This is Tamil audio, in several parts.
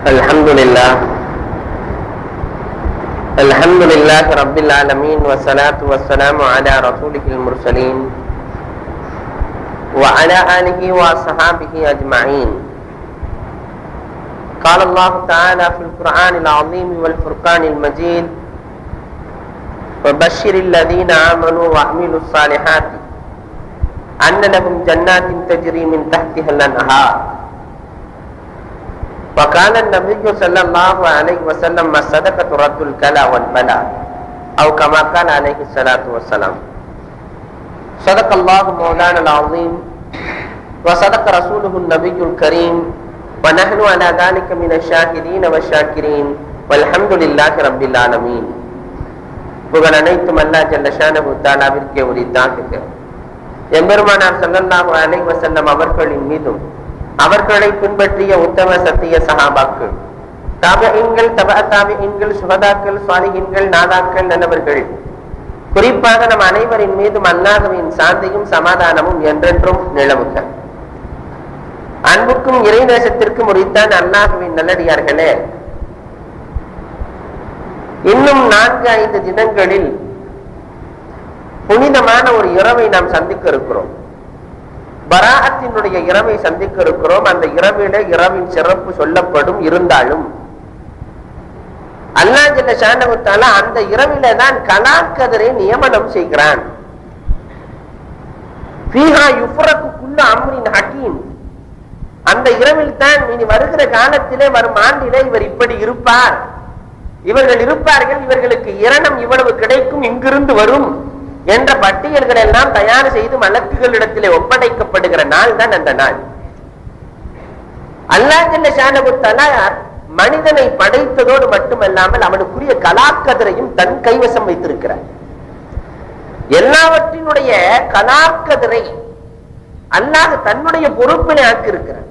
الحمد لله الحمد لله رب العالمين والصلاة والسلام على رسوله المرسلين وعلى آله وصحابه أجمعين قال الله تعالى في القرآن العظيم والفرقان المجيد وبشر الذين آمنوا وعملوا الصالحات أن لهم جنات تجري من تحتها الأنهار وقال النبي صلى الله عليه وسلم الصدقة رد الكلى والبلاء أو كما قال عليه الصلاة والسلام صدق الله مولانا العظيم وصدق رسوله النبي الكريم ونحن على ذلك من الشاهدين والشاكرين والحمد لله رب العالمين புகழ் அனைத்தும் அல்லா ஜல்லஷானஹு தாலாவிற்கே உரித்தாக்குக எம்பெருமானார் ஸல்லல்லாஹு அலைஹி வஸல்லம் அவர்களின் மீதும் அவர்களை பின்பற்றிய உத்தம சத்திய சஹாபாக்கள் தாபியீன்கள் தப தாபியீன்கள் சுகதாக்கள் சுவாலிகின்கள் நாதாக்கள் நல்லவர்கள் குறிப்பாக நம் அனைவரின் மீதும் அல்லாஹுவின் சாந்தியும் சமாதானமும் என்றென்றும் நிலவுக அன்புக்கும் இறைநேசத்திற்கும் உரித்தான் அல்லாஹுவின் நல்லடியார்களே இன்னும் நான்கு ஐந்து தினங்களில் புனிதமான ஒரு இரவை நாம் சந்திக்க இருக்கிறோம் பராகத்தினுடைய இரவை சந்திக்க இருக்கிறோம் அந்த இரவில இரவின் சிறப்பு சொல்லப்படும் இருந்தாலும் அல்லா ஜல்ல ஷானகுத்தால அந்த இரவில தான் கலாக்கதரை நியமனம் செய்கிறான் ஃபீஹா யுஃப்ரக்குள்ள அம்ரின் ஹக்கீம் அந்த இரவில் தான் இனி வருகிற காலத்திலே வரும் ஆண்டிலே இவர் இப்படி இருப்பார் இவர்கள் இருப்பார்கள் இவர்களுக்கு இரணம் இவ்வளவு கிடைக்கும் இங்கிருந்து வரும் என்ற பட்டியல்கள் எல்லாம் தயார் செய்து மலக்குகளிடத்திலே ஒப்படைக்கப்படுகிற நாள் தான் அந்த நாள் அல்லாஹல்ல ஷானபுத்தலா மனிதனை படைத்ததோடு மட்டுமல்லாமல் அவனுக்குரிய கலாக்கதிரையும் தன் கைவசம் வைத்திருக்கிறார் எல்லாவற்றினுடைய கலாக்கதிரை அல்லாஹ் தன்னுடைய பொறுப்பினை ஆக்கியிருக்கிறார்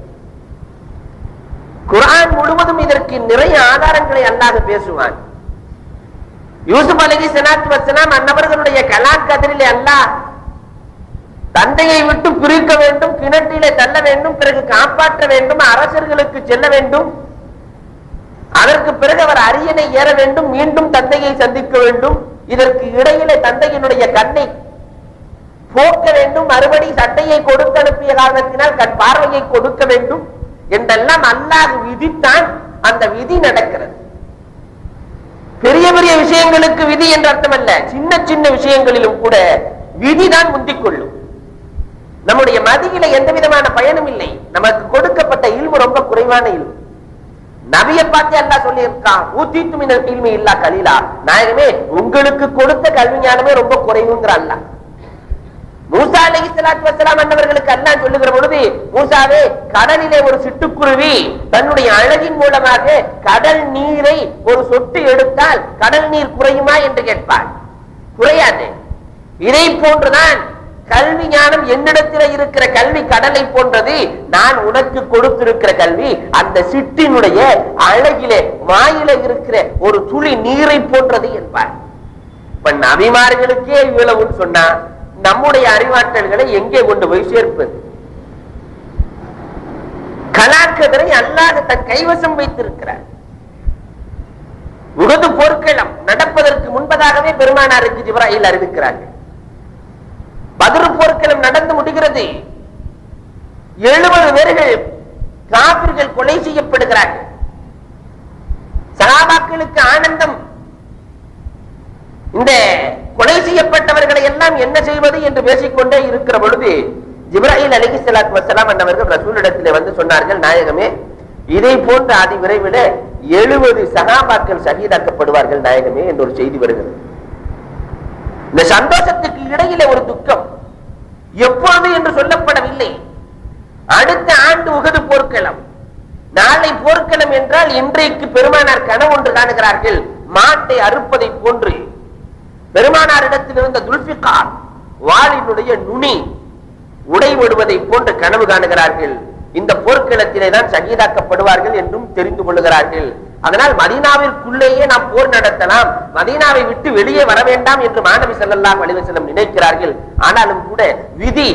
குரான் முழுவதும் இதற்கு நிறைய ஆதாரங்களை அல்லாஹ் பேசுவான் யூசுப் அலகி சலாத்து வசலாம் அன்னவர்களுடைய கலாக்கதிரிலே அல்லாஹ் தந்தையை விட்டு பிரிக்க வேண்டும் கிணற்றிலே தள்ள வேண்டும் பிறகு காப்பாற்ற வேண்டும் அரசர்களுக்கு செல்ல வேண்டும் அதற்கு பிறகு அவர் அரியணை ஏற வேண்டும் மீண்டும் தந்தையை சந்திக்க வேண்டும் இதற்கு இடையிலே தந்தையினுடைய கண்ணை போக்க வேண்டும் மறுபடி சட்டையை கொடுத்து அனுப்பிய காரணத்தினால் கண் பார்வையை கொடுக்க வேண்டும் என்றெல்லாம் அல்லாஹ் விதித்தான் அந்த விதி நடக்கிறது பெரிய பெரிய விஷயங்களுக்கு விதி என்ற அர்த்தம் அல்ல சின்ன சின்ன விஷயங்களிலும் கூட விதிதான் முந்திக் கொள்ளும் நம்முடைய மதியில எந்த விதமான பயனும் இல்லை நமக்கு கொடுக்கப்பட்ட இல்மு ரொம்ப குறைவான இல்மு நபியை பார்த்து அல்லா சொல்லியிருக்கான் ஊத்திட்டு மின்னல் இல்மி இல்லா கலீலா நாயகமே உங்களுக்கு கொடுத்த கல்வி ஞானமே ரொம்ப குறைவுங்கிற அல்ல மூசா அலி சலாத்து வசலாம் அன்னவர்களுக்கு அல்லா சொல்லுகிற பொழுது மூசாவே கடலிலே ஒரு சிட்டுக்குருவி தன்னுடைய அழகின் மூலமாக கடல் நீரை ஒரு சொட்டு எடுத்தால் கடல் நீர் குறையுமா என்று கேட்பார் குறையாது இதை போன்றுதான் கல்வி ஞானம் என்னிடத்தில் இருக்கிற கல்வி கடலை போன்றது நான் உனக்கு கொடுத்திருக்கிற கல்வி அந்த சிட்டினுடைய அழகிலே வாயில இருக்கிற ஒரு துளி நீரை போன்றது என்பார் இப்ப நபிமார்களுக்கே இவ்வளவுன்னு சொன்னா நம்முடைய அறிவாற்றல்களை எங்கே கொண்டு போய் சேர்ப்பது கலாக்கதரை அல்லாத தன் கைவசம் வைத்திருக்கிறார் உகது போர்க்களம் நடப்பதற்கு முன்பதாகவே பெருமானாருக்கு ஜிப்ராயில் அறிவிக்கிறார்கள் பதிரு போர்க்களம் நடந்து முடிகிறது எழுபது பேர்கள் காபிர்கள் கொலை செய்யப்படுகிறார்கள் சகாபாக்களுக்கு ஆனந்தம் இந்த கொலை செய்யப்பட்டவர்களை எல்லாம் என்ன செய்வது என்று பேசிக்கொண்டே இருக்கிற பொழுது ஜிப்ராஹில் அலிகி சலாத் வசலாம் என்னவர்கள் ரசூலிடத்தில் வந்து சொன்னார்கள் நாயகமே இதை போன்ற அதி விரைவில் எழுபது சகாபாக்கள் சகிதாக்கப்படுவார்கள் நாயகமே என்று ஒரு செய்தி வருகிறது இந்த சந்தோஷத்துக்கு இடையிலே ஒரு துக்கம் எப்பொழுது என்று சொல்லப்படவில்லை அடுத்த ஆண்டு உகது போர்க்களம் நாளை போர்க்களம் என்றால் இன்றைக்கு பெருமானார் கனவு ஒன்று காணுகிறார்கள் மாட்டை அறுப்பதை போன்று பெருமானாரிடத்தில் இருந்த துல்பிகார் வாளினுடைய நுனி உடைபடுவதை போன்று கனவு காணுகிறார்கள் இந்த போர்க்களத்திலே தான் சகிதாக்கப்படுவார்கள் என்றும் தெரிந்து கொள்ளுகிறார்கள் அதனால் மதீனாவிற்குள்ளேயே நாம் போர் நடத்தலாம் மதீனாவை விட்டு வெளியே வர வேண்டாம் என்று மாணவி செல்லலாம் அலிவசலம் நினைக்கிறார்கள் ஆனாலும் கூட விதி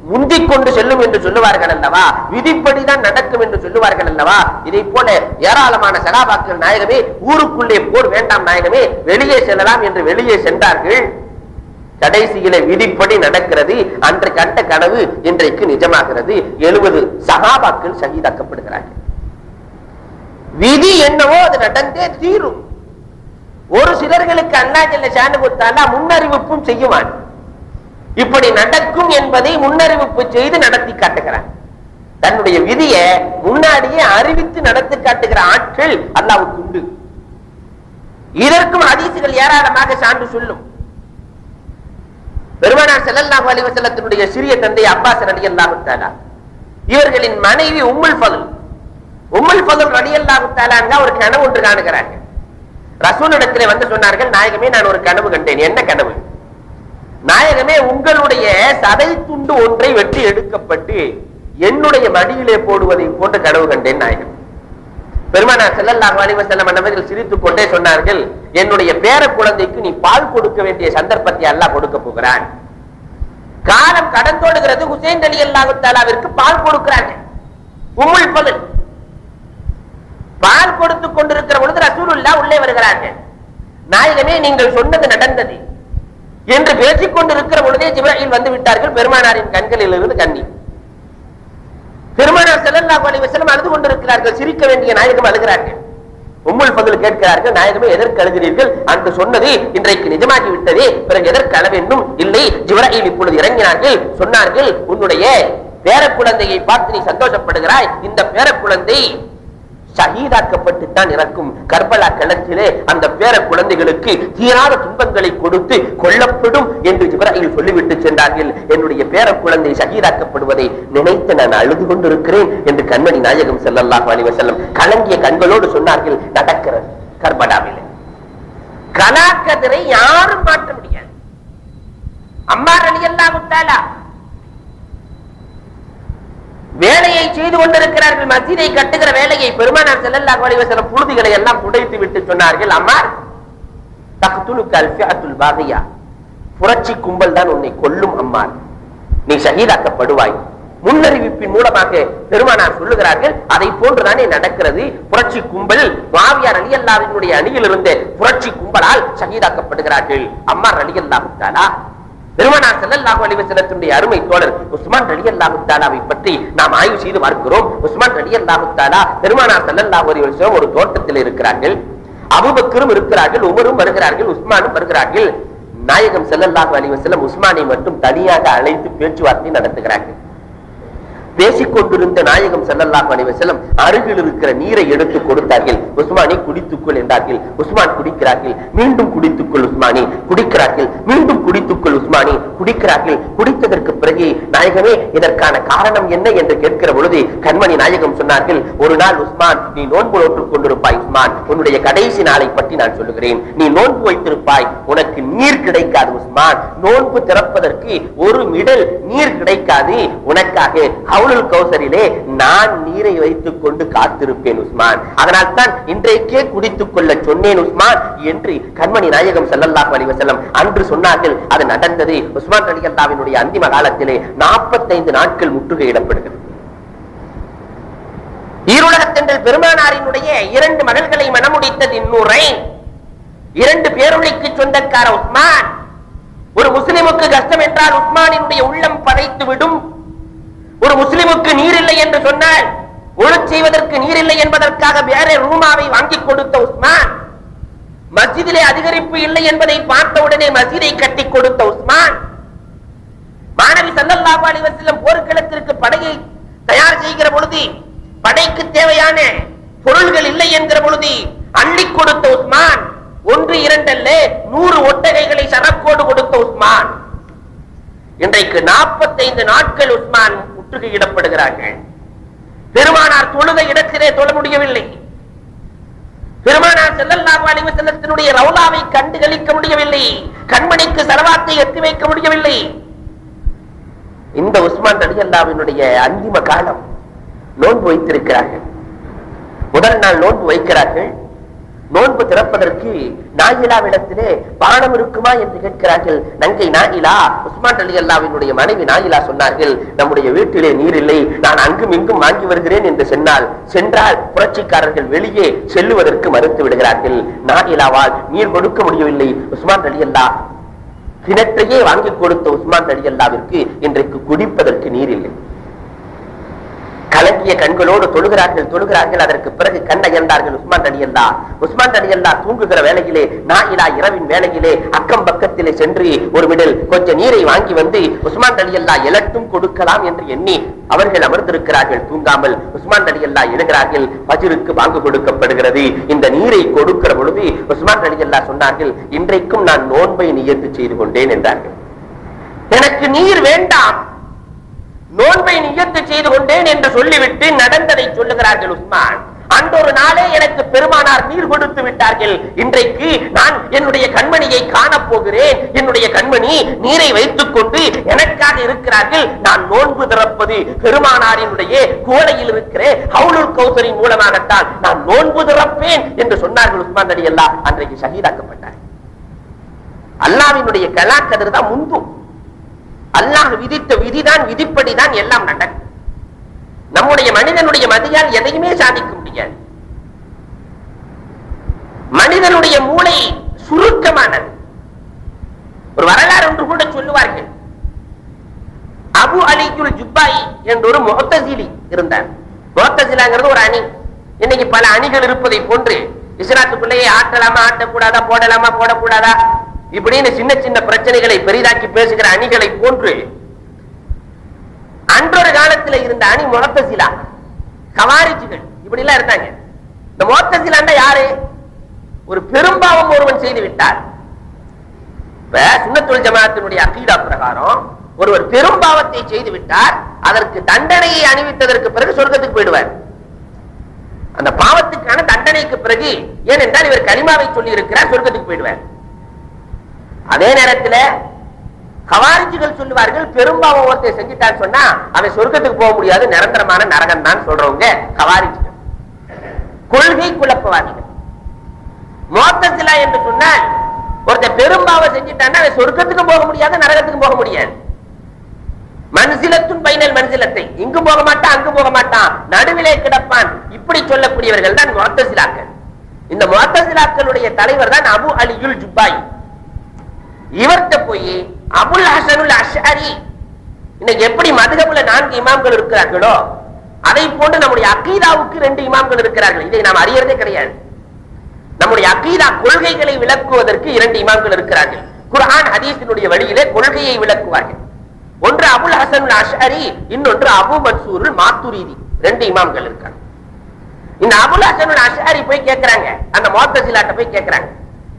முந்திக் கொண்டு செல்லும் என்று சொல்லுவார்கள் அல்லவா விதிப்படிதான் நடக்கும் என்று சொல்லுவார்கள் அல்லவா இதை போல ஏராளமான சகாபாக்கள் நாயகமே ஊருக்குள்ளே போர் வேண்டாம் நாயகமே வெளியே செல்லலாம் என்று வெளியே சென்றார்கள் கடைசியில விதிப்படி நடக்கிறது அன்று கண்ட கனவு இன்றைக்கு நிஜமாகிறது எழுபது சகாபாக்கள் சகிதாக்கப்படுகிறார்கள் விதி என்னவோ அது நடந்தே தீரும் ஒரு சிலர்களுக்கு அண்ணா ஜல்ல சாண்டு கொடுத்தாலா முன்னறிவிப்பும் செய்யுவான் இப்படி நடக்கும் என்பதை முன்னறிவிப்பு செய்து நடத்தி காட்டுகிறான் தன்னுடைய விதியை முன்னாடியே அறிவித்து நடத்தி காட்டுகிற ஆட்கள் அல்லாவுக்கு உண்டு இதற்கும் ஹதீசுகள் ஏராளமாக சான்று சொல்லும் பெருமானார் ஸல்லல்லாஹு அலைஹி வஸல்லத்தினுடைய சிறிய தந்தை அப்பாஸ் ரலியல்லாஹு தஆலா இவர்களின் மனைவி உம்முல் ஃபதுல் உம்முல் ஃபதுல் ரலியல்லாஹு தஆலா ஒரு கனவு ஒன்று காணுகிறாங்க ரசூலிடத்திலே வந்து சொன்னார்கள் நாயகமே நான் ஒரு கனவு கண்டேன் என்ன கனவு நாயகமே உங்களுடைய சதை துண்டு ஒன்றை வெட்டி எடுக்கப்பட்டு என்னுடைய மடியிலே போடுவதை போன்ற கனவு கண்டேன் நாயகம் பெருமானார் ஸல்லல்லாஹு அலைஹி வஸல்லம் அன்னவர்கள் சிரித்துக் கொண்டே சொன்னார்கள் என்னுடைய பேர குழந்தைக்கு நீ பால் கொடுக்க வேண்டிய சந்தர்ப்பத்தை அல்லாஹ் கொடுக்க போகிறான் காலம் கடந்தோடுகிறது ஹுசைன் அலி அல்லாஹு தாலாவிற்கு பால் கொடுக்கிறாங்க உம்முல் ஃபதுல் பால் கொடுத்துக் கொண்டிருக்கிற பொழுது ரசூலுல்லா உள்ளே வருகிறார்கள் நாயகமே நீங்கள் சொன்னது நடந்தது என்று பேசிக் கொண்டிருக்கிற பொழுதே ஜிப்ராஹில் வந்து விட்டார்கள் பெருமானாரின் கண்களில் இருந்து கண்ணீர் பெருமானார் ஸல்லல்லாஹு அலைஹி வஸல்லம் அழுது கொண்டிருக்கிறார்கள் சிரிக்க வேண்டிய நாயகம் அழுகிறார்கள் உம்முல் ஃபதுல் கேட்கிறார்கள் நாயகமே எதற்கு அழுகிறீர்கள் அன்று சொன்னது இன்றைக்கு நிஜமாகி விட்டதே பிறகு எதற்கு அழ வேண்டும் இல்லை ஜிப்ராஹில் இப்பொழுது இறங்கினார்கள் சொன்னார்கள் உன்னுடைய பேரக்குழந்தையை பார்த்து நீ சந்தோஷப்படுகிறாய் இந்த பேரக்குழந்தை ஷஹீதாக்கப்பட்டு தான் இறக்கும் கர்பலா களத்திலே அந்த பேர குழந்தைகளுக்கு தீராத துன்பங்களை கொடுத்து கொல்லப்படும் என்று ஜிப்ராஹில் சொல்லிவிட்டு சென்றார்கள் என்னுடைய பேர குழந்தை ஷஹீதாக்கப்படுவதை நினைத்து நான் அழுது கொண்டிருக்கிறேன் என்று கண்மணி நாயகம் ஸல்லல்லாஹு அலைஹி வஸல்லம் கலங்கிய கண்களோடு சொன்னார்கள் நடக்கிறது கர்பலாவிலே கலாக்கதிரை யாரும் மாற்ற முடியாது அம்மா ரலியல்லாஹு தஆலா வேலையை செய்து கொண்டிருக்கிறார்கள் மசீதை கட்டுகிற வேலையை பெருமானார் ஸல்லல்லாஹு அலைஹி வஸல்லம் புழுதிகளை எல்லாம் துடைத்து விட்டு சொன்னார்கள் அம்மார் தக்துலுக்க அல்ஃபிஅத்துல் பாகியா புரட்சி கும்பல் தான் உன்னை கொல்லும் அம்மார் நீ ஷஹீதாக்கப்படுவாய் முன்னறிவிப்பின் மூலமாக பெருமானார் சொல்லுகிறார்கள் அதை போன்றுதானே நடக்கிறது புரட்சி கும்பல் மாவியார் அலி அல்லாவினுடைய அணியில் இருந்த புரட்சி கும்பலால் ஷஹீதாக்கப்படுகிறார்கள் அம்மார் அலி அல்லாஹு பெருமானார் ஸல்லல்லாஹு அலைஹி வஸல்லத்துடைய அருமை தோழர் உஸ்மான் ரலியல்லாஹு தஆலாவை பற்றி நாம் ஆய்வு செய்து பார்க்கிறோம் உஸ்மான் ரலியல்லாஹு தஆலா பெருமானார் ஸல்லல்லாஹு அலைஹி வஸல்லம் ஒரு தோட்டத்தில் இருக்கிறார்கள் அபூபக்கரும் இருக்கிறார்கள் உமரும் வருகிறார்கள் உஸ்மானும் வருகிறார்கள் நாயகம் ஸல்லல்லாஹு அலைஹி வஸல்லம் உஸ்மானை மட்டும் தனியாக அழைத்து பேச்சுவார்த்தை நடத்துகிறார்கள் பேசிக் கொண்டிருந்த நாயகம் ஸல்லல்லாஹு அலைஹி வஸல்லம் அருகில் இருக்கிற நீரை எடுத்து கொடுத்தார்கள் உஸ்மானி குடித்துக்கொள் என்றார்கள் உஸ்மான் குடிக்கிறார்கள் மீண்டும் குடித்துக்கொள் உஸ்மானி குடிக்கிறார்கள் மீண்டும் குடித்துக்கொள் உஸ்மானி குடிக்கிறார்கள் குடித்ததற்கு பிறகு நாயகமே இதற்கான காரணம் என்ன என்று கேட்கிற பொழுது கண்மணி நாயகம் சொன்னார்கள் ஒரு நாள் உஸ்மான் நீ நோன்பு நோற்றுக் கொண்டிருப்பாய் உஸ்மான் உன்னுடைய கடைசி நாளை பற்றி நான் சொல்லுகிறேன் நீ நோன்பு வைத்திருப்பாய் உனக்கு நீர் கிடைக்காது உஸ்மான் நோன்பு திறப்பதற்கு ஒரு மிடல் நீர் கிடைக்காது உனக்காக ஹவுலுல் கௌசரிலே நான் நீரை வைத்துக் கொண்டு காத்திருப்பேன் உஸ்மான் அதனால் தான் இன்றைக்கே குடித்துக் கொள்ள சொன்னேன் உஸ்மான் என்று கண்மணி நாயகம் ஸல்லல்லாஹு அலைஹி வஸல்லம் அன்று சொன்னார்கள் அது நடந்தது உஸ்மான் ரலியல்லாஹுவினுடைய அந்திம காலத்திலே 45 நாட்கள் முற்றுகையிடப்படுகிறது ஈருலகத்தென்றல் பெருமானாரினுடைய இரண்டு மகள்களை மணமுடித்தது இன்னூரை இரண்டு பேரொழிக்கு சொந்தக்கார உஸ்மான் ஒரு முஸ்லிமுக்கு கஷ்டம் என்றால் உஸ்மானினுடைய உள்ளம் பதைத்து விடும் ஒரு முஸ்லிமுக்கு நீர் இல்லை என்று சொன்னால் ஒழு செய்வதற்கு நீர் இல்லை என்பதற்காக வேற ரூமாவை வாங்கி கொடுத்த உஸ்மான் மஸ்ஜிதிலே அதிகரிப்பு இல்லை என்பதை பார்த்த உடனே மஸ்ஜிதை கட்டி கொடுத்த உஸ்மான் மாணவி சல்லல்லாஹு அலைஹி வஸல்லம் போர்க்களத்திற்கு படையை தயார் செய்கிற பொழுது படைக்கு தேவையான பொருள்கள் இல்லை என்கிற பொழுது அள்ளி கொடுத்த உஸ்மான் ஒன்று இரண்டல்ல நூறு ஒட்டகைகளை சரக்கோடு கொடுத்த உஸ்மான் இன்றைக்கு 45 நாட்கள் உஸ்மான் முற்றுகையிடப்படுகிறார்கள் பெருமானார் தொழுத இடத்திலே தொழ முடியவில்லை பெருமானார் ஸல்லல்லாஹு அலைஹி வஸல்லத்தினுடைய ரவுலாவை கண்டு களிக்க முடியவில்லை கண்மணிக்கு சலவாத்தை எத்தி வைக்க முடியவில்லை இந்த உஸ்மான் ரலியல்லாஹுவினுடைய அந்திம காலம் நோன்பு வைத்திருக்கிறார்கள் முதல் நாள் நோன்பு வைக்கிறார்கள் நோன்பு திறப்பதற்கு நாயிலாவிடத்திலே பானம் இருக்குமா என்று கேட்கிறார்கள் நங்கை நாயிலா உஸ்மான் அலி அல்லாவினுடைய மனைவி நாயிலா சொன்னார்கள் நம்முடைய வீட்டிலே நீர் இல்லை நான் அங்கும் இங்கும் வாங்கி வருகிறேன் என்று சொன்னால் சென்றால் புரட்சிக்காரர்கள் வெளியே செல்லுவதற்கு மறுத்து விடுகிறார்கள் நாயிலாவால் நீர் கொடுக்க முடியவில்லை உஸ்மான் அலி அல்லா கிணற்றையே வாங்கி கொடுத்த உஸ்மான் அலி அல்லாவிற்கு இன்றைக்கு குடிப்பதற்கு நீர் இல்லை கலங்கிய கண்களோடு தொழுகிறார்கள் தொழுகிறார்கள் அதற்கு பிறகு கண் அயர்ந்தார்கள் உஸ்மான் அலி அல்லா உஸ்மான் அலி அல்லா தூங்குகிற வேளையிலே நாயிலா இரவின் வேளையிலே அக்கம் பக்கத்திலே சென்று ஒரு விடல் கொஞ்ச நீரை வாங்கி வந்து உஸ்மான் அலி அல்லா எழட்டும் கொடுக்கலாம் என்று எண்ணி அவர்கள் அமர்ந்திருக்கிறார்கள் தூங்காமல் உஸ்மான் அலி அல்லா எழுகிறார்கள் பஜிருக்கு வாங்கு கொடுக்கப்படுகிறது இந்த நீரை கொடுக்கிற பொழுது உஸ்மான் அலி அல்லா சொன்னார்கள் இன்றைக்கும் நான் நோன்பை நியத்து செய்து கொண்டேன் என்றார்கள் எனக்கு நீர் வேண்டாம் நோன்பை நியத்து செய்து கொண்டேன் என்று சொல்லிவிட்டு நடந்ததை சொல்லுகிறார்கள் உஸ்மான் அன்றொரு நாளே எனக்கு பெருமானார் நீர் கொடுத்து விட்டார்கள் இன்றைக்கு நான் என்னுடைய கண்மணியை காணப் போகிறேன் என்னுடைய கண்மணி நீரை வைத்துக் கொண்டு எனக்காக இருக்கிறார்கள் நான் நோன்பு திறப்பது பெருமானாரினுடைய கோலையில் இருக்கிற ஹவுலுல் கௌசரின் மூலமாகத்தான் நான் நோன்பு திறப்பேன் என்று சொன்னார்கள் உஸ்மான் அலி அல்லா அன்றைக்கு ஷஹீதாக்கப்பட்டார் அல்லாவினுடைய கலாக்கதிர் தான் முந்தும் அல்லாஹ் விதித்த விதிதான் விதிப்படிதான் எல்லாம் நடக்கும் நம்முடைய மனிதனுடைய மதியால் எதையுமே சாதிக்க முடியாது மனிதனுடைய மூளை சுருக்கமானது ஒரு வரலாறு ஒன்று கூட சொல்லுவார்கள் அபு அலிகுல் ஜுப்பாய் என்ற ஒரு முகத்தசிலி இருந்தார் முகத்தசிலாங்கிறது ஒரு அணி இன்னைக்கு பல அணிகள் இருப்பதை போன்று இஸ்லாத்துக்குள்ளேயே ஆட்டலாமா ஆட்டக்கூடாதா போடலாமா போடக்கூடாதா இப்படின்னு சின்ன சின்ன பிரச்சனைகளை பெரிதாக்கி பேசுகிற அணிகளை போன்று அன்றொரு காலத்தில் இருந்த அணி முகத்தசிலா கவாரிஜிகள் இப்படி எல்லாம் இருந்தாங்க இந்த முகத்தசிலாண்டா யாரு ஒரு பெரும்பாவம் ஒருவன் செய்து விட்டார் இப்ப சுண்ணத்துல் ஜமாத்தினுடைய அகீதா பிரகாரம் ஒருவர் பெரும்பாவத்தை செய்து விட்டார் அதற்கு தண்டனையை அணிவித்ததற்கு பிறகு சொர்க்கத்துக்கு போயிடுவார் அந்த பாவத்துக்கான தண்டனைக்கு பிறகு ஏனென்றால் இவர் கனிமாவை சொல்லி இருக்கிறார் சொர்க்கத்துக்கு போயிடுவார் அதே நேரத்தில் கவாரிஜிகள் சொல்லுவார்கள் பெரும்பாவம் ஒருத்தர் செஞ்சுட்டான்னு சொன்னா அவன் சொர்க்கத்துக்கு போக முடியாது நிரந்தரமான நரகம் தான் சொல்றவங்க கவாரிஜிகள் கொள்கை குழப்பவாதிகள் மோத்தசிலா என்று சொன்னால் ஒருத்தர் பெரும்பாவம் செஞ்சுட்டான்னா அவன் சொர்க்கத்துக்கும் போக முடியாது நரகத்துக்கும் போக முடியாது மன்சிலத்தும் பைனல் மன்சிலத்தை இங்கும் போக மாட்டான் அங்கும் போக மாட்டான் நடுவிலே கிடப்பான் இப்படி சொல்லக்கூடியவர்கள் தான் மோத்தசிலாக்கள் இந்த மோத்தசிலாக்களுடைய தலைவர் தான் அபு அலியுல் ஜுப்பாய் இவர்கிட்ட போய் அபுல் ஹசனுல் அஷாரி இன்னைக்கு எப்படி மதுகபுல நான்கு இமாம்கள் இருக்கிறார்களோ அதை போன்று நம்முடைய அக்கீதாவுக்கு ரெண்டு இமாம்கள் இருக்கிறார்கள் இதை நாம் அறியறதே கிடையாது நம்முடைய அக்கீதா கொள்கைகளை விளக்குவதற்கு இரண்டு இமாம்கள் இருக்கிறார்கள் குர்ஆன் ஹதீஸினுடைய வழியிலே கொள்கையை விளக்குவார்கள் ஒன்று அபுல் ஹசன் அஷாரி இன்னொன்று அபு மன்சூர் மாத்துரீதி ரெண்டு இமாம்கள் இருக்காங்க இந்த அபுல் ஹசன் அஷாரி போய் கேட்கிறாங்க அந்த மோத்தசிலாட்ட போய் கேட்கிறாங்க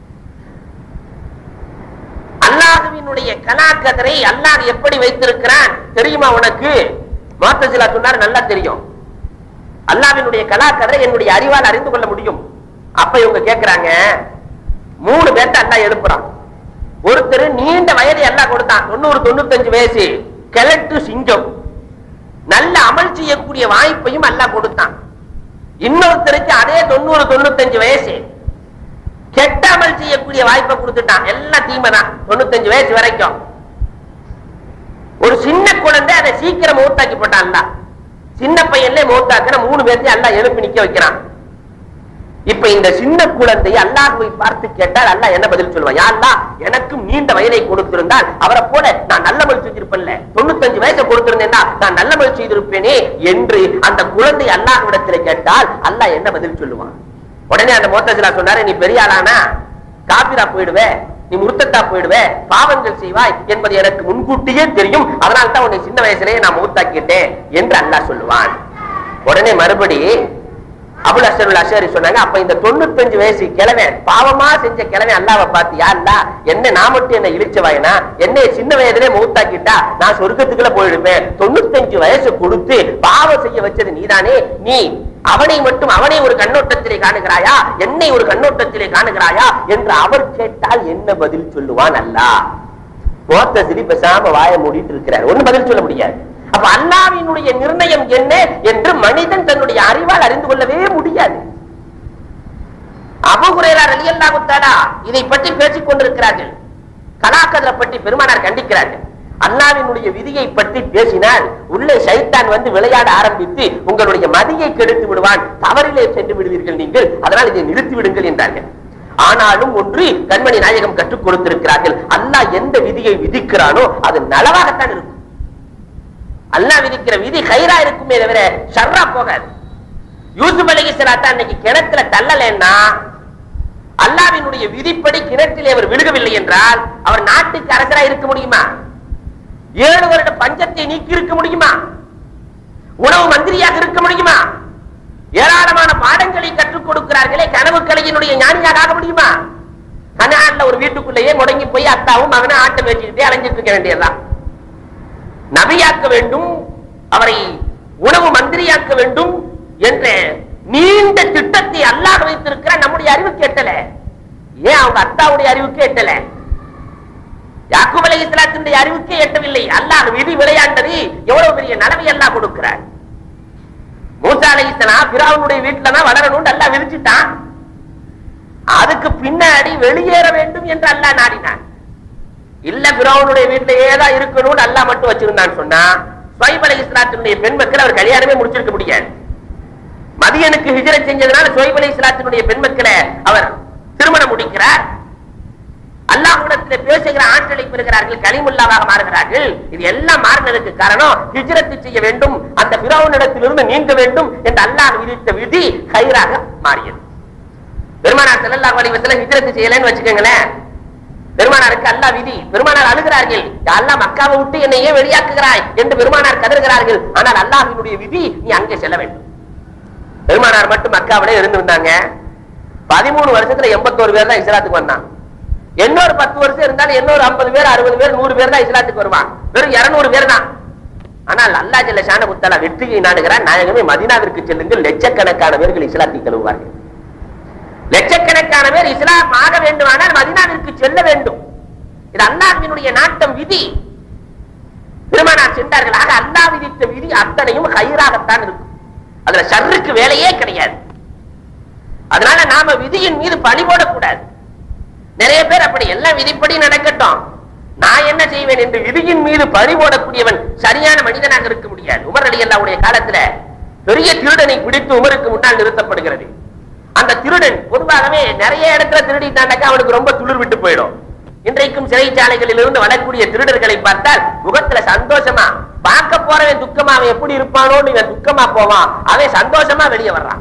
அல்லாஹுவினுடைய கலாக்கதரை அல்லாஹ் எப்படி வைத்திருக்கிறான் தெரியுமா உனக்கு மோத்தசிலா சொன்னார் நல்லா தெரியும் அல்லாஹ்வினுடைய கலாக்கதரை என்னுடைய அறிவால் அறிந்து கொள்ள முடியும் அப்ப இவங்க கேக்குறாங்க மூணு பேர்த்த அல்லாஹ் எழுப்புறான் ஒருத்தர் நீண்ட வயதை எல்லாம் கொடுத்தான் தொண்ணூறு தொண்ணூத்தஞ்சு வயசு கிழட்டு சிங்கம் நல்ல அமல் செய்யக்கூடிய வாய்ப்பையும் அல்லாஹ் கொடுத்தான் இன்னொருத்தருக்கு அதே தொண்ணூறு தொண்ணூத்தஞ்சு வயசு கெட்ட அமல் செய்யக்கூடிய வாய்ப்பை கொடுத்துட்டான் எல்லாம் தீமை தான் தொண்ணூத்தஞ்சு வயசு வரைக்கும் ஒரு சின்ன குழந்தை அதை சீக்கிரம் மூத்தாக்கி போட்டான் சின்ன பையன்ல மூத்தாக்குற மூணு பேர்த்தையும் எல்லாம் எழுப்பி நிக்க வைக்கிறான் இப்ப இந்த சின்ன குழந்தை அல்லாஹுவை பார்த்து கேட்டால் அல்லாஹ் என்ன பதில் சொல்லுவான் யா அல்லாஹ் எனக்கும் நீண்ட வயதை கொடுத்திருந்தால் அவரை போல நான் நல்ல மொழி செஞ்சிருப்பேன்ல தொண்ணூத்தஞ்சு வயசை கொடுத்திருந்தேன்னா நான் நல்ல மொழி செய்திருப்பேனே என்று அந்த குழந்தை அல்லாஹ்விடத்தில் கேட்டால் அல்லாஹ் என்ன பதில் சொல்லுவான் உடனே அந்த மோத்தசிலா சொன்னாரு நீ பெரிய ஆளானா காபிரா போயிடுவே நீ முர்த்தத்தா போயிடுவே பாவங்கள் செய்வாய் என்பது எனக்கு முன்கூட்டியே தெரியும் அதனால தான் உன்னை சின்ன வயசுலயே நான் மூத்தாக்கிட்டேன் என்று அல்லாஹ் சொல்லுவான் உடனே மறுபடி அபுல் அசருல் அஷரி சொன்னாங்க அப்ப இந்த தொண்ணூத்தஞ்சு வயசு கிழவன் பாவமா செஞ்ச கிழவன் அல்லாவை பார்த்து யா அல்லா என்ன நான் மட்டும் என்ன இழிச்ச வாயினா என்னை சின்ன வயதிலே மூத்தாக்கிட்டா நான் சொர்க்கத்துக்குள்ள போயிடுவேன் தொண்ணூத்தஞ்சு வயசு கொடுத்து பாவம் செய்ய வச்சது நீதானே நீ அவனை மட்டும் அவனை ஒரு கண்ணோட்டத்திலே காணுகிறாயா என்னை ஒரு கண்ணோட்டத்திலே காணுகிறாயா என்று அவர் கேட்டால் என்ன பதில் சொல்லுவான் அல்லா மோத்தசிலி பேசாம வாய மூடிட்டு இருக்கிறார் ஒண்ணு பதில் சொல்ல முடியாது அப்ப அல்லாவினுடைய நிர்ணயம் என்ன என்று மனிதன் தன்னுடைய அறிவால் அறிந்து கொள்ளவே முடியாது அபுகுரேரா ரலியல்லாஹு தஆலா இதை பற்றி பேசிக் கொண்டிருக்கிறார்கள் கலாக்கதிர பற்றி பெருமானார் கண்டிக்கிறார்கள் அல்லாவினுடைய விதியை பற்றி பேசினால் உள்ளே சைத்தான் வந்து விளையாட ஆரம்பித்து உங்களுடைய மதியை கெடுத்து விடுவான் தவறிலே சென்று விடுவீர்கள் நீங்கள் அதனால் இதை நிறுத்தி விடுங்கள் என்றார்கள் ஆனாலும் ஒன்று கண்மணி நாயகம் கற்றுக் கொடுத்திருக்கிறார்கள் அல்லாஹ் எந்த விதியை விதிக்கிறானோ அது நலவாகத்தான் இருக்கும் அல்லாஹ் விதிக்கிற விதி கயிறா இருக்குமே தவிர ஷர்ரா போகாது யூசுப் அலைஹிஸ்ஸலாத்தை அன்னைக்கு கிணத்துல தள்ளலைன்னா அல்லாவினுடைய விதிப்படி கிணற்றிலே அவர் விழுகவில்லை என்றால் அவர் நாட்டுக்கு அரசரா இருக்க முடியுமா ஏழு வருட பஞ்சத்தை நீக்கி இருக்க முடியுமா உணவு மந்திரியாக இருக்க முடியுமா ஏராளமான பாடங்களை கற்றுக் கொடுக்கிறார்களே கனவு கலையினுடைய ஞானியாக ஆக முடியுமா கனான்ல ஒரு வீட்டுக்குள்ளேயே முடங்கி போய் அத்தாவும் மகனும் ஆட்டம் வச்சுக்கிட்டே அலைஞ்சிட்டு இருக்க வேண்டியதுதான் நபியாக்க வேண்டும் அவரை உணவு மந்திரியாக்க வேண்டும் என்ற நீண்ட திட்டத்தை அல்லாஹ் வைத்திருக்கிற நம்முடைய அறிவுக்கு எட்டல ஏன் அவங்க அத்தாவுடைய அறிவுக்கு எட்டல யாக்கூப் அலை இஸ்லாத்தினுடைய அறிவுக்கே எட்டவில்லை அல்லாஹ் விதி விளையாண்டது எவ்வளவு பெரிய நலவை அல்லாஹ் கொடுக்கிறார் மூசா அலை இஸ்லாம் பிராவுனுடைய வீட்டுல தான் வளரணும்னு அல்லாஹ் விதிச்சுட்டான் அதுக்கு பின்னாடி வெளியேற வேண்டும் என்று அல்லாஹ் நாடினான் இல்ல பிராவுனுடைய வீட்டிலேயே தான் இருக்கணும்னு அல்லாஹ் மட்டும் வச்சிருந்தான்னு சொன்னா ஸ்வைப் அலை இஸ்லாத்தினுடைய பெண் மக்கள் அவர் கல்யாணமே முடிச்சிருக்க முடியாது மதியனுக்கு ஹிஜரத் செஞ்சதுனால சோய்ப் அலை இஸ்லாத்தினுடைய பெண் மக்களை அவர் திருமணம் முடிக்கிறார் அல்லாஹ்விடத்தில் பேசுகிற ஆற்றலை பெறுகிறார்கள் கலிமுல்லாவாக மாறுகிறார்கள் இது எல்லாம் மாறினதுக்கு காரணம் ஹிஜ்ரத்து செய்ய வேண்டும் அந்த பிறவனிடத்திலிருந்து நீங்க வேண்டும் என்று அல்லாஹ் விதித்த விதி கயிறாக மாறியது பெருமானார் ஸல்லல்லாஹு அலைஹி வஸல்லம் ஹிஜ்ரத் செய்யலைன்னு வச்சுக்கோங்களேன் பெருமானாருக்கு அல்லாஹ் விதி பெருமானார் அழுகிறார்கள் "யா அல்லாஹ் மக்காவை விட்டு என்னை ஏன் வெளியாக்குகிறாய் என்று பெருமானார் கதறுகிறார்கள் ஆனால் அல்லாஹ்வினுடைய விதி நீ அங்கே செல்ல வேண்டும் பெருமானார் மட்டும் மக்காவிலே இருந்திருந்தாங்க பதிமூணு வருஷத்துல எண்பத்தோரு பேர் தான் இஸ்லாத்துக்கு வந்தான் இன்னொரு பத்து வருஷம் இருந்தாலும் இன்னொரு ஐம்பது பேர் அறுபது பேர் நூறு பேர் தான் இஸ்லாத்துக்கு வருவான் வெறும் இருநூறு பேர் தான் ஆனால் அல்லா ஜல்ல ஷான முத்தலா வெற்றியை நாடுகிறார் நாயகமே மதினாவிற்கு செல்லுங்கள் லட்சக்கணக்கான பேர்கள் இஸ்லாத்தை கழுவுவார்கள் லட்சக்கணக்கான பேர் இஸ்லாம் ஆக வேண்டுமானால் மதினாவிற்கு செல்ல வேண்டும் இது அல்லாஹ்வினுடைய நாட்டம் விதி பெருமானார் சென்றார்கள் ஆக அல்லாஹ் விதித்த விதி அத்தனையும் கயிறாகத்தான் இருக்கும் அதுல ஷர்ருக்கு வேலையே கிடையாது அதனால நாம விதியின் மீது பழி போடக்கூடாது நிறைய பேர் அப்படி எல்லாம் விதிப்படி நடக்கட்டும் நான் என்ன செய்வேன் என்று விதியின் மீது பழி போடக்கூடியவன் சரியான மனிதனாக இருக்க முடியாது உமர் அலி அல்லாவுடைய காலத்துல பெரிய திருடனை பிடித்து உமருக்கு முன்னால் நிறுத்தப்படுகிறது அந்த திருடன் பொதுவாகவே நிறைய இடத்துல திருடிட்டாண்டாக்கா அவனுக்கு ரொம்ப துளிர் விட்டு போயிடும் இன்றைக்கும் சிறைச்சாலைகளில் இருந்து வரக்கூடிய திருடர்களை பார்த்தால் முகத்துல சந்தோஷமா பார்க்க போறவன் துக்கமா அவன் எப்படி இருப்பானோன்னு இவன் துக்கமா போவான் அவன் சந்தோஷமா வெளியே வர்றான்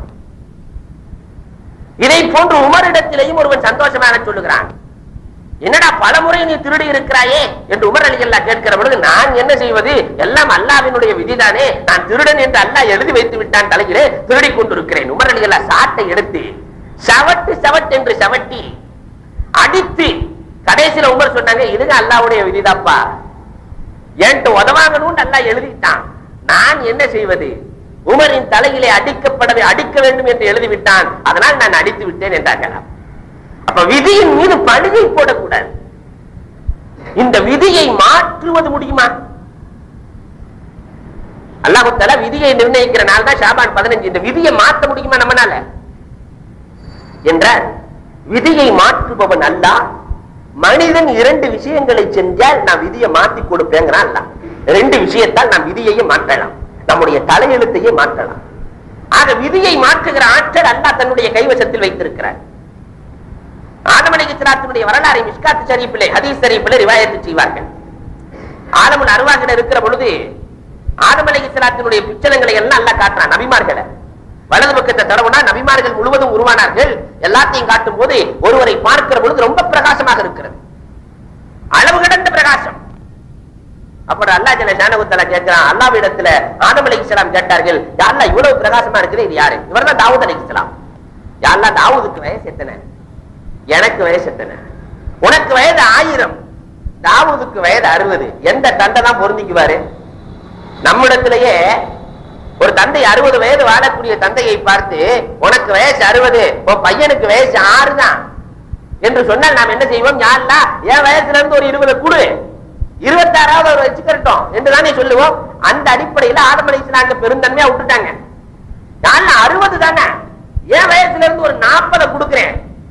இதை போன்று உமரிடத்திலேயும் ஒருவன் சந்தோஷமாக சொல்லுகிறான் என்னடா பலமுறை நீ திருடி இருக்கிறாயே என்று உமர் அலி அல்லா கேட்கிற பொழுது நான் என்ன செய்வது எல்லாம் அல்லாவினுடைய விதிதானே நான் திருடன் என்று அல்லாஹ் எழுதி வைத்து விட்டான் தலையிலே திருடி கொண்டிருக்கிறேன் உமர் அலி அல்லா சாட்டை எடுத்து சவட்டு சவட் என்று சவட்டி அடித்து கடைசியில உமர் சொன்னாங்க இதுங்க அல்லாவுடைய விதிதாப்பா என்கிட்ட உதவாங்கணும்னு அல்லாஹ் எழுதிட்டான் நான் என்ன செய்வது உமரின் தலையிலே அடிக்கப்படவே அடிக்க வேண்டும் என்று எழுதிவிட்டான் அதனால் நான் அடித்து விட்டேன் என்றார்கள் அப்ப விதியின் மீது பழியை போடக்கூடாது இந்த விதியை மாற்றுவது முடியுமா அல்லாஹு தஆலா விதியை நிர்ணயிக்கிற நாள் தான் ஷாபான் பதினஞ்சு இந்த விதியை மாற்ற முடியுமா நம்மனால என்றால் விதியை மாற்றுபவன் அல்ல மனிதன் இரண்டு விஷயங்களை செஞ்சால் நான் விதியை மாத்தி கொடுப்பேங்கிறான் அல்ல ரெண்டு விஷயத்தால் நாம் விதியையும் மாற்றலாம் நம்முடைய தலையெழுத்தையே மாற்றலாம் ஆக விதியை மாற்றுகிற ஆற்றல் அல்லாஹ் தன்னுடைய கைவசத்தில் வைத்திருக்கிறார் ஆதம் அலைஹிஸ்ஸலாத்தினுடைய வரலாறை மிஷ்காத் ஷரீஃபிலே ஹதீஸ் ஷரீஃபிலே ரிவாயத்து செய்வார்கள் ஆதமுல் அருவாகிட இருக்கிற பொழுது ஆதம் அலைஹிஸ்ஸலாத்தினுடைய பிச்சலங்களை எல்லாம் அல்லாஹ் காட்டுறான் நபிமார்களை வலது பக்கத்தை தடவுனா நபிமார்கள் முழுவதும் உருவானார்கள் எல்லாத்தையும் காட்டும் போது ஒருவரை பார்க்கிற பொழுது ரொம்ப பிரகாசமாக இருக்கிறது அளவு கடந்த பிரகாசம் அப்புறம் அல்லா ஜன ஷானகுத்தலா கேட்கிறான் அல்லாவிடத்துல ஆதம் அலைஹிஸ்ஸலாம் கேட்டார்கள் யா அல்லாஹ் இவ்வளவு பிரகாசமா இருக்குது இது யாரு இவர்தான் தாவூத் அலைஹிஸ்ஸலாம் யா அல்லாஹ் தாவூதுக்கு வயசு எத்தனை எனக்கு வயசு எத்தனை உனக்கு வயது ஆயிரம் தாவூதுக்கு வயது அறுபது எந்த தந்தை தான் பொருந்திக்குவாரு நம்மிடத்திலேயே ஒரு தந்தை அறுபது வயது வாழக்கூடிய தந்தையை பார்த்து உனக்கு வயசு அறுபது உன் பையனுக்கு வயசு ஆறு தான் என்று சொன்னால் நாம் என்ன செய்வோம் யாருலா என் வயசுல இருந்து ஒரு இருபது குடு இருபத்தாறாவது ஒரு வச்சுக்கிறட்டும் என்று தானே சொல்லுவோம் அந்த அடிப்படையில ஆதமலை இஸ்லாங்க பெருந்தன்மையா விட்டுட்டாங்க யாருல அறுபது தானே என் வயசுல இருந்து ஒரு நாற்பதை கொடுக்கிறேன்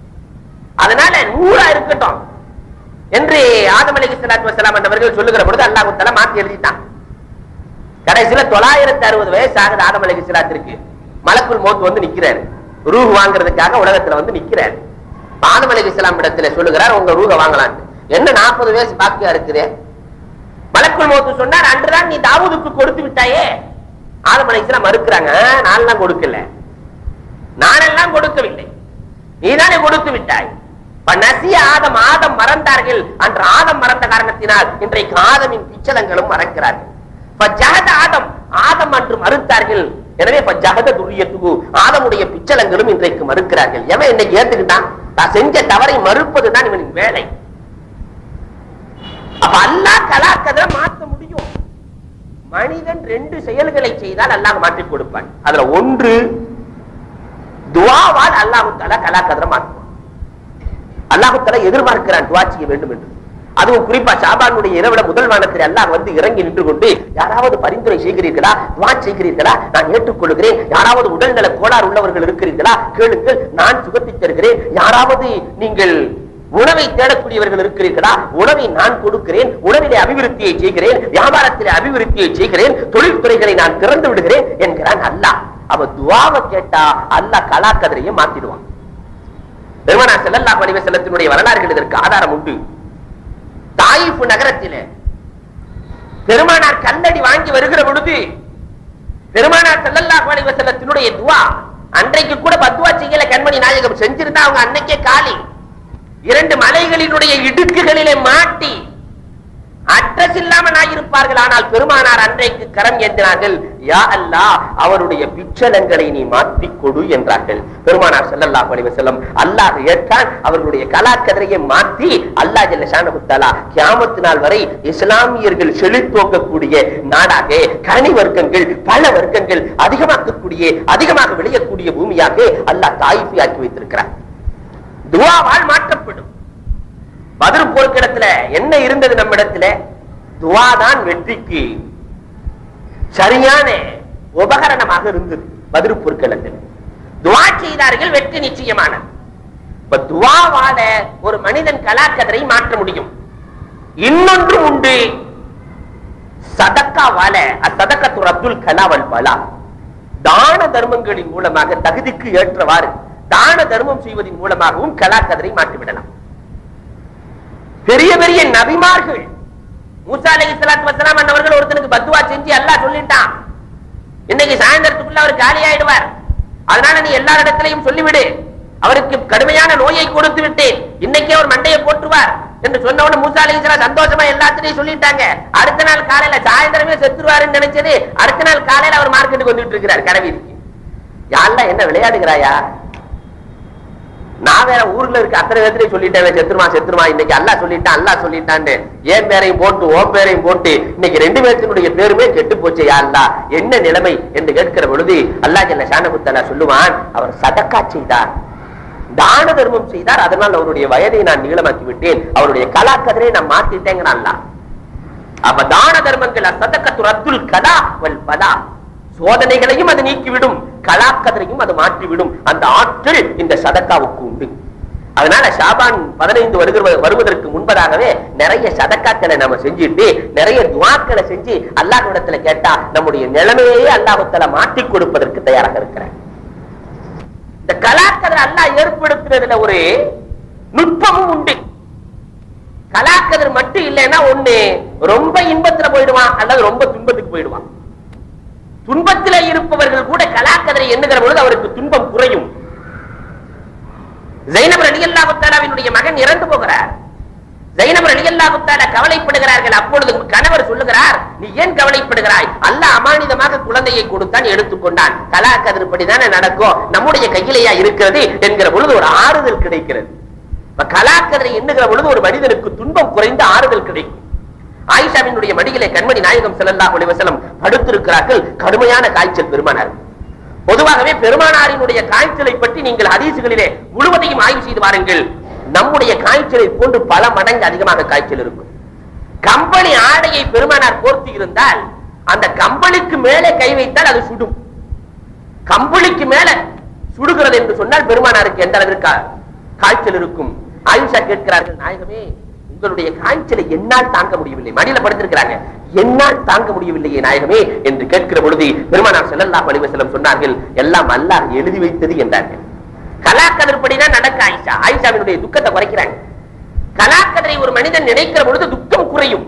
அதனால நூறா இருக்கட்டும் என்று ஆதம் அலி சலாத்து வசலாம் என்றவர்கள் சொல்லுகிற பொழுது அல்லாஹ் தஆலா மாத்தி எழுதிட்டான் கடைசியில தொள்ளாயிரத்தி அறுபது வயசு ஆகுது ஆதம் அலி சலாத்திற்கு மலக்குள் மோத்து வந்து நிக்கிறாரு ரூஹ் வாங்குறதுக்காக உலகத்துல வந்து நிக்கிறாரு ஆதம் அலி இஸ்லாம் இடத்துல சொல்லுகிறார் உங்க ரூஹ வாங்கலான்னு என்ன நாற்பது வயசு பாக்கியா இருக்குது மலக்குள் மோத்து சொன்னார் அன்றுதான் நீ தாவூதுக்கு கொடுத்து விட்டாயே ஆதம் அலி இஸ்லாம் மறுக்கிறாங்க நான்லாம் கொடுக்கல நானெல்லாம் கொடுக்கவில்லை நீதானே கொடுத்து விட்டாய் நசிய ஆதம் ஆதம் மறந்தார்கள் அன்று ஆதம் மறந்த காரணத்தினால் இன்றைக்கு ஆதமின் பிச்சலங்களும் மறக்கிறார்கள் ஃபஜஹத ஆதம் ஆதம் அன்று மறுத்தார்கள் எனவே ஃபஜஹத துரியத்துகு ஆதமுடைய பிச்சலங்களும் இன்றைக்கு மறுக்கிறார்கள் எவன் இன்னைக்கு ஏத்துக்கிட்டான் தான் செஞ்ச தவறை மறுப்பதுதான் இவனின் வேலை அப்ப அல்லாஹ் கலாக்கதை மாத்த முடியும் மனிதன் ரெண்டு செயல்களை செய்தால் அல்லாஹ் மாற்றிக் கொடுப்பான் அதுல ஒன்று துவாவால் அல்லாஹு தஆலா கலாக்கதிர மாற்றுவான் அல்லாஹு தஆலா எதிர்பார்க்கிறான் துவா செய்ய வேண்டும் என்று அதுவும் குறிப்பா ஷாபானுடைய இரவிட முதல் வானத்தில் அல்லாஹ் வந்து இறங்கி நின்று கொண்டு யாராவது பரிந்துரை செய்கிறீர்களா துவா செய்கிறீர்களா நான் ஏற்றுக்கொள்கிறேன் யாராவது உடல்நல கோளாறு உள்ளவர்கள் இருக்கிறீர்களா கேளுங்கள் நான் சுகத்தை தருகிறேன் யாராவது நீங்கள் உணவை தேடக்கூடியவர்கள் இருக்கிறீர்களா உணவை நான் கொடுக்கிறேன் உணவிலே அபிவிருத்தியை செய்கிறேன் வியாபாரத்திலே அபிவிருத்தியை செய்கிறேன் தொழில்துறைகளை நான் திறந்து விடுகிறேன் என்கிறான் அல்லாஹ் அவ துவாவை கேட்டா அல்லாஹ் கலாக்கதிரையும் மாத்திடுவான் பெருமனா செல்லல்லா பணிவ செல்லத்தினுடைய வரலாறுகள் இதற்கு ஆதாரம் உண்டு தாயிஃப் நகரத்திலே பெருமானார் கல்லடி வாங்கி வருகிற பொழுது பெருமானார் செல்லல்லா பணிவ செல்லத்தினுடைய துவா அன்றைக்கு கூட பத்துவா செய்யல கண்மணி நாயகம் செஞ்சிருந்தா அவங்க அன்னைக்கே காலி இரண்டு மலைகளினுடைய இடுக்குகளிலே மாட்டி அட்ரஸ் இல்லாமல் ஆகியிருப்பார்கள் ஆனால் பெருமானார் அன்றைக்கு கரம் ஏந்தினார்கள் யா அல்லாஹ் அவருடைய பிச்சலங்களை நீ மாற்றிக் கொடு என்றார்கள் பெருமானார் ஸல்லல்லாஹு அலைஹி வஸல்லம் அல்லாஹ் ஏற்றான் அவர்களுடைய கலாக்கதிரையை மாற்றி அல்லாஹ் ஜல்ல ஷானஹு தஆலா கியாமத் நாள் வரை இஸ்லாமியர்கள் செழித்தோக்கக்கூடிய நாடாக கனி வர்க்கங்கள் பல வர்க்கங்கள் அதிகமாக்கக்கூடிய அதிகமாக விளையக்கூடிய பூமியாக அல்லாஹ் தாயிஃபை ஆக்கி வைத்திருக்கிறார் துவாவால் மாற்றப்படும் பதில் போர்க்கிடத்துல என்ன இருந்தது நம்ம இடத்துல துவா தான் வெற்றிக்கு சரியான உபகரணமாக இருந்தது பதில் போர்க்கிடத்தில் துவா செய்தார்கள் வெற்றி நிச்சயமானது இப்ப துவாவால ஒரு மனிதன் கலாக்கதரை மாற்ற முடியும் இன்னொன்று உண்டு சதக்காவால அசதக்கத்து அப்துல் கலாவல் பலா தான தர்மங்களின் மூலமாக தகுதிக்கு ஏற்றவாறு தான தர்மம் செய்வதன் மூலமாகவும் கலாக்கதரை மாற்றிவிடலாம் பெரிய பெரிய நபிமார்கள் மூசா அலை இஸ்லாத்து வசலாம் அன்னவர்கள் ஒருத்தனுக்கு பத்துவா செஞ்சு அல்லாஹ் சொல்லிட்டான் இன்னைக்கு சாயந்தரத்துக்குள்ள அவர் காலி ஆயிடுவார் அதனால நீ எல்லா இடத்திலையும் சொல்லிவிடு அவருக்கு கடுமையான நோயை கொடுத்து விட்டேன் இன்னைக்கே அவர் மண்டையை போட்டுருவார் என்று சொன்ன உடனே மூசா அலை இஸ்லாம் சந்தோஷமா எல்லாத்திலையும் சொல்லிட்டாங்க அடுத்த நாள் காலையில சாயந்தரமே செத்துருவாருன்னு நினைச்சது அடுத்த நாள் காலையில அவர் மார்க்கெட்டுக்கு வந்துட்டு இருக்கிறார் கடவீதிக்கு யாரெல்லாம் என்ன விளையாடுகிறாயா நான் வேற ஊர்ல இருக்க அத்தனை பேர்த்தையும் சொல்லிட்டேன் செத்துருமா செத்துருமா இன்னைக்கு அல்லாஹ் சொல்லிட்டான் அல்லாஹ் சொல்லிட்டான்னு என் பேரையும் போட்டு ஓன் பேரையும் போட்டு இன்னைக்கு ரெண்டு பேர்த்தினுடைய பேருமே கெட்டு போச்சு யா அல்லாஹ் என்ன நிலைமை என்று கேட்கிற பொழுது அல்லாஹ் ஜல்ல ஷானகுத்தலா சொல்லுவான் அவர் சதக்கா செய்தார் தான தர்மம் செய்தார் அதனால் அவருடைய வயதை நான் நீளமாக்கி விட்டேன் அவருடைய கலாக்கதிரை நான் மாத்திட்டேங்கிறான் அல்லாஹ் அப்ப தான தர்மங்கள் சதக்கத்து ரத்துல் கலா வல் பலா சோதனைகளையும் அது நீக்கிவிடும் கலாக்கதரையும் அது மாற்றிவிடும் அந்த ஆற்றல் இந்த சதக்காவுக்கு உண்டு அதனால ஷாபான் பதினைந்து வருகிற வருவதற்கு முன்பதாகவே நிறைய சதக்காக்களை நம்ம செஞ்சுட்டு நிறைய துவாக்களை செஞ்சு அல்லாஹ்விடத்துல கேட்டா நம்முடைய நிலைமையே அல்லாஹத்துல மாற்றி கொடுப்பதற்கு தயாராக இருக்கிறார் இந்த கலாக்கதை அல்லாஹ் ஏற்படுத்துறதுல ஒரு நுட்பமும் உண்டு கலாக்கதிர் மட்டும் இல்லைன்னா ஒண்ணு ரொம்ப இன்பத்துல போயிடுவான் அல்லது ரொம்ப துன்பத்துக்கு போயிடுவான் துன்பத்திலே இருப்பவர்கள் கூட கலாக்கதரை எண்ணுகிற பொழுது அவருக்கு துன்பம் குறையும் ஜைனபர் அலியல்லாஹு தாலாவினுடைய மகன் இறந்து போகிறார் ஜைனபர் அலியல்லாஹு தாலா கவலைப்படுகிறார்கள் அப்பொழுது கணவர் சொல்லுகிறார் நீ ஏன் கவலைப்படுகிறாய் அல்லாஹ் அமானிதமாக குழந்தையை கொடுத்தான் எடுத்துக்கொண்டான் கலாக்கதிர் படிதானே நடக்கும் நம்முடைய கையிலேயா இருக்கிறது என்கிற பொழுது ஒரு ஆறுதல் கிடைக்கிறது இப்ப கலாக்கதிரை எண்ணுகிற பொழுது ஒரு மனிதனுக்கு துன்பம் குறைந்து ஆறுதல் கிடைக்கும் ஆயிஷாவினுடைய மடியிலே கண்மணி நாயகம் ஸல்லல்லாஹு அலைஹி வஸல்லம் படுத்திருக்கிறார்கள் கடுமையான காய்ச்சல் பெருமானார் பொதுவாகவே பெருமானாரினுடைய காய்ச்சலை பற்றி நீங்கள் ஹதீசுகளிலே முழுவதையும் ஆய்வு செய்து பாருங்கள் நம்முடைய காய்ச்சலை போன்று பல மடங்கு அதிகமாக காய்ச்சல் இருக்கும் கம்பளி ஆடையை பெருமானார் போர்த்தி இருந்தால் அந்த கம்பளிக்கு மேலே கை வைத்தால் அது சுடும் கம்பளிக்கு மேல சுடுகிறது என்று சொன்னால் பெருமானாருக்கு எந்த அளவிற்கு கா- காய்ச்சல் இருக்கும் ஆயிஷா கேட்கிறார்கள் நாயகமே உங்களுடைய காய்ச்சலை என்னால் தாங்க முடியவில்லை மடியில படுத்திருக்கிறாங்க என்னால் தாங்க முடியவில்லையே நாயகமே என்று கேட்கிற பொழுது பெருமானார் ஸல்லல்லாஹு அலைஹி வஸல்லம் சொன்னார்கள் எல்லாம் அல்லாஹ் எழுதி வைத்தது என்றார்கள் கலாக்கதிர்படிதான் நடக்க ஆயிஷா ஆயிஷாவினுடைய துக்கத்தை குறைக்கிறாங்க கலாக்கதிரை ஒரு மனிதன் நினைக்கிற பொழுது துக்கம் குறையும்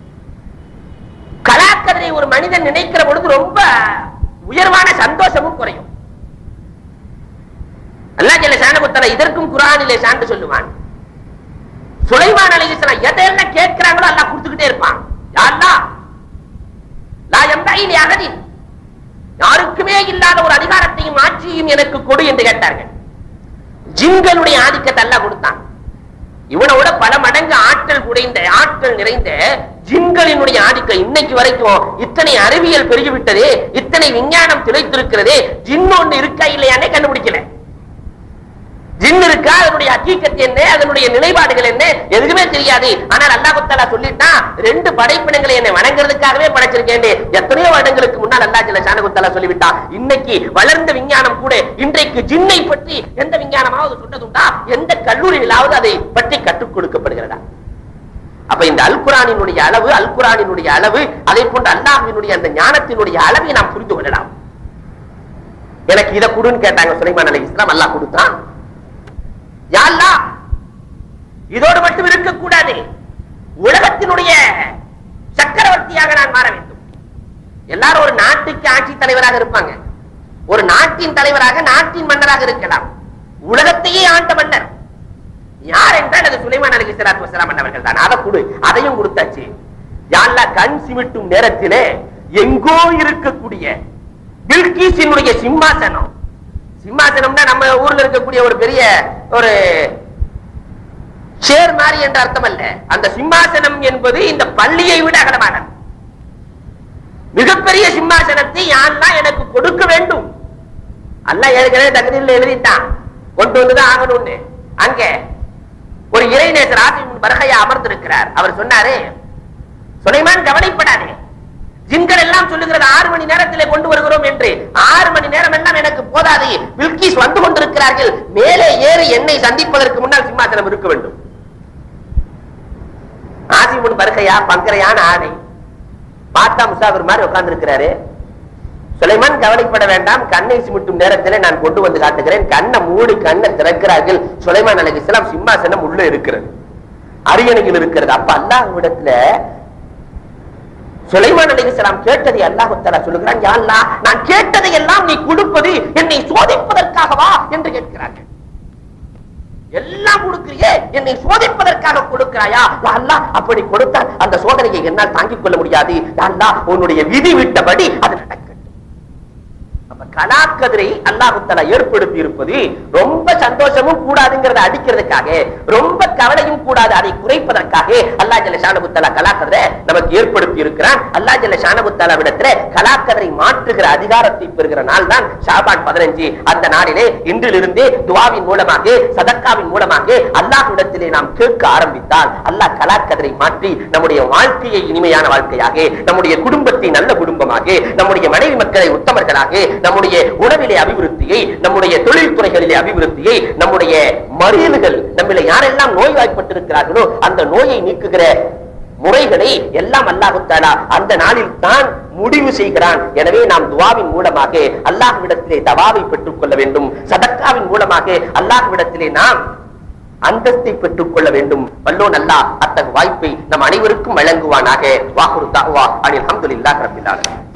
கலாக்கதிரை ஒரு மனிதன் நினைக்கிற பொழுது ரொம்ப உயர்வான சந்தோஷமும் குறையும் அல்லாஹ் ஜல்ல ஷானகுத்தல இதற்கும் குர்ஆனிலே சான்று சொல்லுவான் சுலைமான் அலைஹிஸ்ஸலாம் எதையெல்லாம் கேட்கிறாங்களோ அல்லாஹ் கொடுத்துக்கிட்டே இருப்பான் யா அல்லாஹ் லா யம்பகி லி அஹதின் யாருக்குமே இல்லாத ஒரு அதிகாரத்தையும் ஆட்சியையும் எனக்கு கொடு என்று கேட்டார்கள் ஜின்களுடைய ஆதிக்கத்தை அல்லாஹ் கொடுத்தான் இவனோட பல மடங்கு ஆற்றல் குறைந்த ஆற்றல் நிறைந்த ஜின்களினுடைய ஆதிக்கம் இன்னைக்கு வரைக்கும் இத்தனை அறிவியல் பெருகிவிட்டதே இத்தனை விஞ்ஞானம் திளைத்திருக்கிறதே ஜின் ஒண்ணு இருக்கா இல்லையானே கண்டுபிடிக்கல ஜின் இருக்கா அதனுடைய ஹக்கீக்கத் என்ன அதனுடைய நிலைப்பாடுகள் என்ன எதுவுமே தெரியாது ஆனால் அல்லாஹ் தஆலா சொல்லிட்டான் ரெண்டு படைப்பினங்களை என்னை வணங்குறதுக்காகவே படைச்சிருக்கேன் எத்தனையோ வருடங்களுக்கு முன்னால் அல்லாஹ் ஜல்ல ஷானஹு தஆலா சொல்லிவிட்டான் இன்னைக்கு வளர்ந்த விஞ்ஞானம் கூட இன்றைக்கு ஜின்னை பற்றி எந்த விஞ்ஞானமாவது சொன்னதுண்டா எந்த கல்லூரியிலாவது அதை பற்றி கற்றுக் கொடுக்கப்படுகிறதா அப்ப இந்த அல் குரானினுடைய அளவு அல் குரானினுடைய அளவு அதை போன்ற அல்லாஹ்வினுடைய அந்த ஞானத்தினுடைய அளவை நாம் புரிந்து கொள்ளலாம் எனக்கு இதை கொடுன்னு கேட்டாங்க சுலைமான் அலைஹிஸ் ஸலாம் அல்லாஹ் கொடுத்தான் யா அல்லாஹ், இதோடு மட்டும் இருக்கக்கூடாது உலகத்தினுடைய சக்கரவர்த்தியாக நான் மாற வேண்டும் எல்லாரும் ஒரு நாட்டுக்கு ஆட்சி தலைவராக இருப்பாங்க ஒரு நாட்டின் தலைவராக நாட்டின் மன்னராக இருக்கலாம் உலகத்தையே ஆண்ட மன்னர் யார் என்றால் அது சுலைமான் அலி சலாத்து வசலாம் அவர்கள் தான் அதை கொடு அதையும் கொடுத்தாச்சு யாழ்லா கண் சிமிட்டும் நேரத்திலே எங்கோ இருக்கக்கூடிய பில்கீஸினுடைய சிம்மாசனம் சிம்மாசனம்னா நம்ம ஊர்ல இருக்கக்கூடிய ஒரு பெரிய ஒரு ஷேர் மாதிரி என்ற அர்த்தம் அல்ல அந்த சிம்மாசனம் என்பது இந்த பள்ளியை விட அகலமானது மிகப்பெரிய சிம்மாசனத்தை யாரெல்லாம் எனக்கு கொடுக்க வேண்டும் அல்லாஹ் ஏற்கனவே தகுதியில் எழுதிட்டான் கொண்டு வந்துதான் ஆகணும்னு அங்க ஒரு இறைநேசர் ஆசிம் பரகையா அமர்ந்திருக்கிறார் அவர் சொன்னாரு சுலைமான் கவலைப்படாதே ஜின்கள் எல்லாம் சொல்லுகிறது ஆறு மணி நேரத்திலே கொண்டு வருகிறோம் என்று ஆறு மணி நேரம் எல்லாம் எனக்கு போதாது பில்கிஸ் வந்து கொண்டிருக்கிறார்கள் மேலே ஏறி என்னை சந்திப்பதற்கு முன்னால் சிம்மாசனம் இருக்க வேண்டும் ஆசிமுன் பருகையா பங்கரையான ஆடை பார்த்தா முசாஃபிர் மாதிரி உட்கார்ந்து இருக்கிறாரு சுலைமான் கவலைப்பட வேண்டாம் கண்ணை சிமிட்டும் நேரத்திலே நான் கொண்டு வந்து காட்டுகிறேன் கண்ணை மூடி கண்ணை திறக்கிறார்கள் சுலைமான் அலைஹிஸ்ஸலாம் சிம்மாசனம் உள்ள இருக்கிறது அரியணையில் இருக்கிறது அப்ப அல்லாஹ்விடத்துல சுலைமான் அலைஹிஸ்ஸலாம் கேட்டதை அல்லாஹ் தஆலா சொல்லுகிறான் யா அல்லாஹ் நான் கேட்டதை எல்லாம் நீ கொடுப்பது என்னை சோதிப்பதற்காகவா என்று கேட்கிறார்கள் எல்லாம் கொடுக்கிறியே என்னை சோதிப்பதற்காக கொடுக்கிறாயா யா அல்லாஹ் அப்படி கொடுத்தால் அந்த சோதனையை என்னால் தாங்கிக் கொள்ள முடியாது யா அல்லாஹ் உன்னுடைய விதி விட்டபடி அது நடக்கட்டும் அப்ப கலாக்கதிரை அல்லாஹு தஆலா ஏற்படுத்தி இருப்பது ரொம்ப சந்தோஷமும் கூடாதுங்கிறத அடிக்கிறதுக்காக ரொம்ப கவலையும் கூடாது அதை குறைப்பதற்காக அல்லாஹ் ஜல்ல ஷானஹு தஆலா கலாக்கதிரை நமக்கு ஏற்படுத்தி இருக்கிறான் அல்லாஹ் ஜல்ல ஷானஹு தஆலா விடத்திலே கலாக்கதிரை மாற்றுகிற அதிகாரத்தை பெறுகிற நாள் தான் ஷாபான் 15 அந்த நாளிலே இன்றிலிருந்தே துஆவின் மூலமாக சதக்காவின் மூலமாக அல்லாஹ்விடத்திலே நாம் கேட்க ஆரம்பித்தால் அல்லாஹ் கலாக்கதிரை மாற்றி நம்முடைய வாழ்க்கையை இனிமையான வாழ்க்கையாக நம்முடைய குடும்பத்தை நல்ல குடும்பமாக நம்முடைய மனைவி மக்களை உத்தமர்களாக நம்முடைய உணவிலே அபிவிருத்தியை நம்முடைய தொழில்துறைகளிலே அபிவிருத்தியை நம்முடைய மறியல்கள் நம்மள யாரெல்லாம் நோய்வாய்ப்பட்டிருக்கிறார்களோ அந்த நோயை நீக்குகிற முறைகளை எல்லாம் அல்லாஹு தஆலா அந்த நாளில் தான் முடிவு செய்கிறான் எனவே நாம் துவாவின் மூலமாக அல்லாஹ்விடத்திலே தவாவை பெற்றுக் கொள்ள வேண்டும் சதக்காவின் மூலமாக அல்லாஹ்விடத்திலே நாம் அந்தஸ்தை பெற்றுக் கொள்ள வேண்டும் வல்லோன் அல்லாஹ் அத்தகைய வாய்ப்பை நம் அனைவருக்கும் வழங்குவானாக வாகுரு தாவா அனில் அல்ஹம்துலில்லாஹி ரப்பில் ஆலமீன்